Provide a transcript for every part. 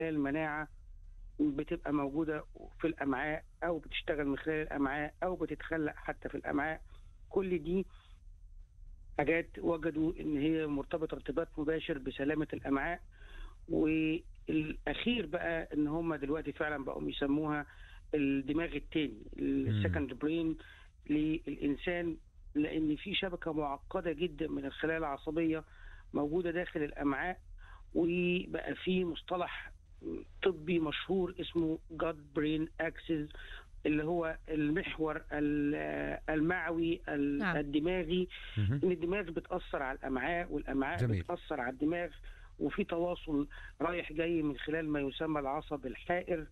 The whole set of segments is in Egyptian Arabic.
المناعه بتبقى موجوده في الامعاء او بتشتغل من خلال الامعاء او بتتخلق حتى في الامعاء كل دي حاجات وجدوا ان هي مرتبطه ارتباط مباشر بسلامه الامعاء والاخير بقى ان هم دلوقتي فعلا بقوا يسموها الدماغ التاني السكند برين للانسان لان في شبكه معقده جدا من الخلايا العصبيه موجوده داخل الامعاء وبقى في مصطلح طبي مشهور اسمه جاد برين اكسس اللي هو المحور المعوي نعم. الدماغي مهم. ان الدماغ بتاثر على الامعاء والامعاء جميل. بتاثر على الدماغ وفي تواصل رايح جاي من خلال ما يسمى العصب الحائر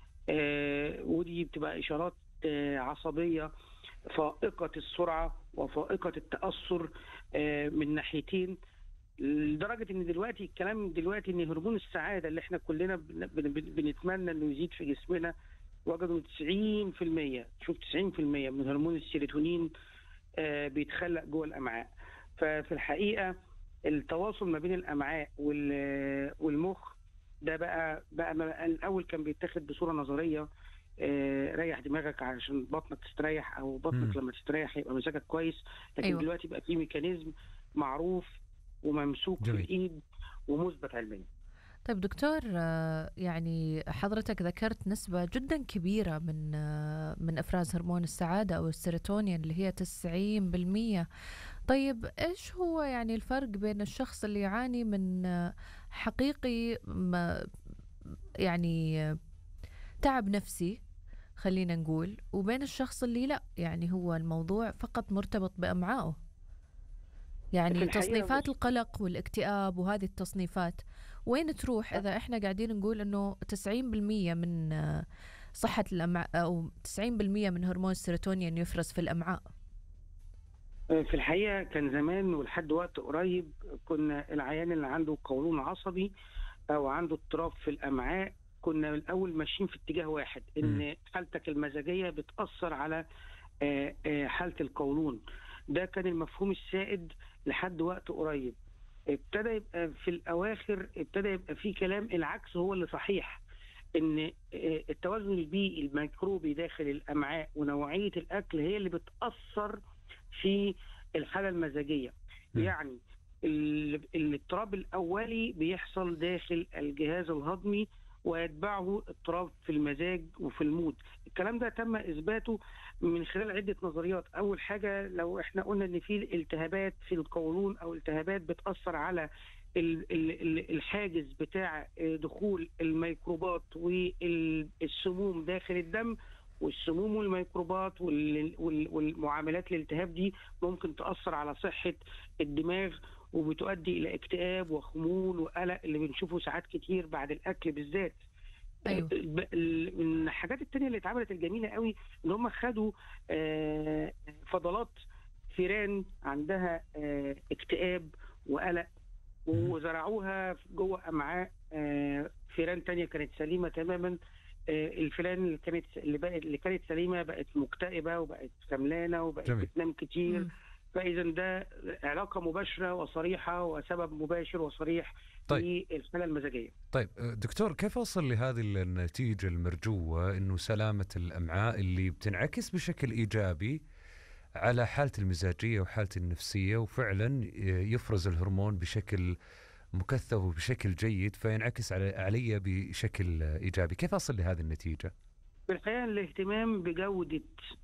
آه ودي بتبقى اشارات آه عصبيه فائقه السرعه وفائقه التاثر آه من ناحيتين لدرجه ان دلوقتي الكلام دلوقتي ان هرمون السعاده اللي احنا كلنا بن- بن- بن- بنتمنى انه يزيد في جسمنا وجدوا 90% شوف 90% من هرمون السيروتونين آه، بيتخلق جوه الامعاء ففي الحقيقه التواصل ما بين الامعاء وال- والمخ ده بقى بقى ما- الاول كان بيتاخد بصوره نظريه آه، ريح دماغك عشان بطنك تستريح او بطنك مم. لما تستريح يبقى مزاجك كويس لكن أيوة. أيوة. دلوقتي بقى في ميكانيزم معروف وممسوك جميل. في الايد ومثبت علميا طيب دكتور آه، يعني حضرتك ذكرت نسبة جدا كبيرة من آه، من إفراز هرمون السعادة أو السيروتونين اللي هي 90% طيب إيش هو يعني الفرق بين الشخص اللي يعاني من آه، حقيقي ما يعني آه، تعب نفسي خلينا نقول وبين الشخص اللي لا يعني هو الموضوع فقط مرتبط بأمعائه في يعني الحقيقة تصنيفات بص- والاكتئاب والاكتئاب وهذه التصنيفات وين تروح اذا احنا قاعدين نقول انه 90% من آه، صحه الامعاء او 90% من هرمون السيروتونين يفرز في الامعاء في الحقيقه كان زمان ولحد وقت قريب كنا العيان اللي عنده قولون عصبي او عنده اضطراب في الامعاء كنا الاول ماشيين في اتجاه واحد ان حالتك المزاجيه بتاثر على آه، آه، حاله القولون ده كان المفهوم السائد لحد وقت قريب ابتدى يبقى في الاواخر ابتدى يبقى في كلام العكس هو اللي صحيح ان آه، التوازن البيئي الميكروبي داخل الامعاء ونوعيه الاكل هي اللي بتاثر في الحاله المزاجيه مم. يعني ال- الاضطراب الاولي بيحصل داخل الجهاز الهضمي ويتبعه اضطراب في المزاج وفي المود الكلام ده تم اثباته من خلال عده نظريات اول حاجه لو احنا قلنا ان في التهابات في القولون او التهابات بتاثر على ال- ال- ال- الحاجز بتاع آه، دخول الميكروبات والسموم داخل الدم والسموم والميكروبات وال- وال- والمعاملات الالتهاب دي ممكن تأثر على صحة الدماغ وبتؤدي إلى اكتئاب وخمول وقلق اللي بنشوفه ساعات كتير بعد الأكل بالذات أيوة. ب- ال- من الحاجات التانية اللي اتعملت الجميلة قوي ان هم خدوا آه، فضلات فيران عندها آه، اكتئاب وقلق وزرعوها جوه امعاء آه، فيران تانية كانت سليمه تماما آه، الفئران اللي كانت اللي بقت اللي كانت سليمه بقت مكتئبه وبقت خملانه وبقت جميل. بتنام كتير مم. فاذا ده علاقه مباشره وصريحه وسبب مباشر وصريح طيب. في الحاله المزاجيه طيب دكتور كيف أوصل لهذه النتيجة المرجوة أنه سلامة الأمعاء اللي بتنعكس بشكل إيجابي على حالة المزاجية وحالة النفسية وفعلا يفرز الهرمون بشكل مكثف وبشكل جيد فينعكس على علي بشكل إيجابي كيف أصل لهذه النتيجة؟ في الحقيقه الاهتمام بجوده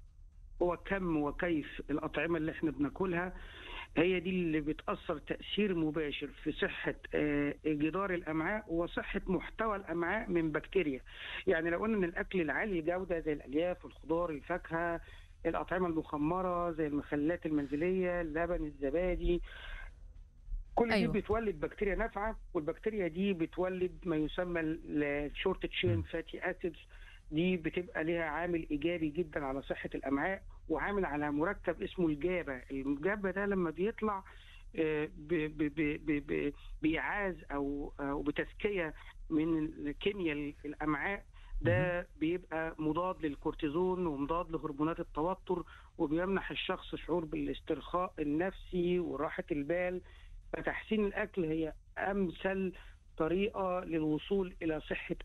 وكم وكيف الأطعمة اللي احنا بناكلها هي دي اللي بتأثر تأثير مباشر في صحة آه، جدار الأمعاء وصحة محتوى الأمعاء من بكتيريا يعني لو قلنا إن الأكل العالي الجودة زي الألياف والخضار الفاكهة الأطعمة المخمرة زي المخللات المنزلية اللبن الزبادي كل أيوة. أيوة. دي بتولد بكتيريا نافعة والبكتيريا دي بتولد ما يسمى الشورت م. تشين فاتي اسيدز دي بتبقى ليها عامل ايجابي جدا على صحه الامعاء وعامل على مركب اسمه الجابه، الجابه ده لما بيطلع آه، ب- ب- ب- ب- ب- بايعاز او او بتزكيه من كيمياء الامعاء ده بيبقى مضاد للكورتيزون ومضاد لهرمونات التوتر وبيمنح الشخص شعور بالاسترخاء النفسي وراحه البال فتحسين الاكل هي امثل طريقه للوصول الى صحه